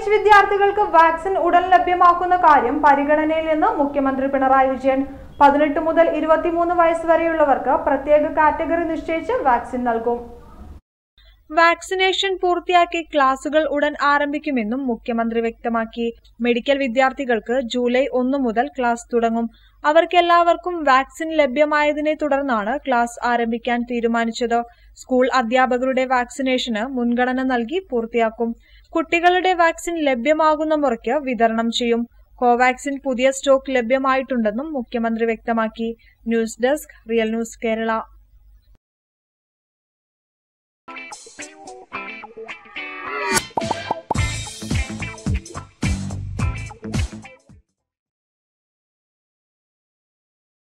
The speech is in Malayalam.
എച്ച് വിദ്യാർത്ഥികൾക്ക് വാക്സിൻ ഉടൻ ലഭ്യമാക്കുന്ന കാര്യം പരിഗണനയിൽ നിന്ന് മുഖ്യമന്ത്രി പിണറായി വിജയൻ പതിനെട്ട് മുതൽ ഇരുപത്തിമൂന്ന് വയസ്സ് വരെയുള്ളവർക്ക് പ്രത്യേക കാറ്റഗറി നിശ്ചയിച്ച് വാക്സിൻ നൽകും വാക്സിനേഷൻ പൂർത്തിയാക്കി ക്ലാസുകൾ ഉടൻ ആരംഭിക്കുമെന്നും മുഖ്യമന്ത്രി വ്യക്തമാക്കി മെഡിക്കൽ വിദ്യാർത്ഥികൾക്ക് ജൂലൈ ഒന്ന് മുതൽ ക്ലാസ് തുടങ്ങും അവർക്കെല്ലാവർക്കും വാക്സിൻ ലഭ്യമായതിനെ തുടർന്നാണ് ക്ലാസ് ആരംഭിക്കാൻ തീരുമാനിച്ചത് സ്കൂൾ അധ്യാപകരുടെ വാക്സിനേഷന് മുൻഗണന നൽകി പൂർത്തിയാക്കും കുട്ടികളുടെ വാക്സിൻ ലഭ്യമാകുന്ന മുറയ്ക്ക് വിതരണം ചെയ്യും കോവാക്സിൻ പുതിയ സ്റ്റോക്ക് ലഭ്യമായിട്ടുണ്ടെന്നും മുഖ്യമന്ത്രി വ്യക്തമാക്കി news desk real news Kerala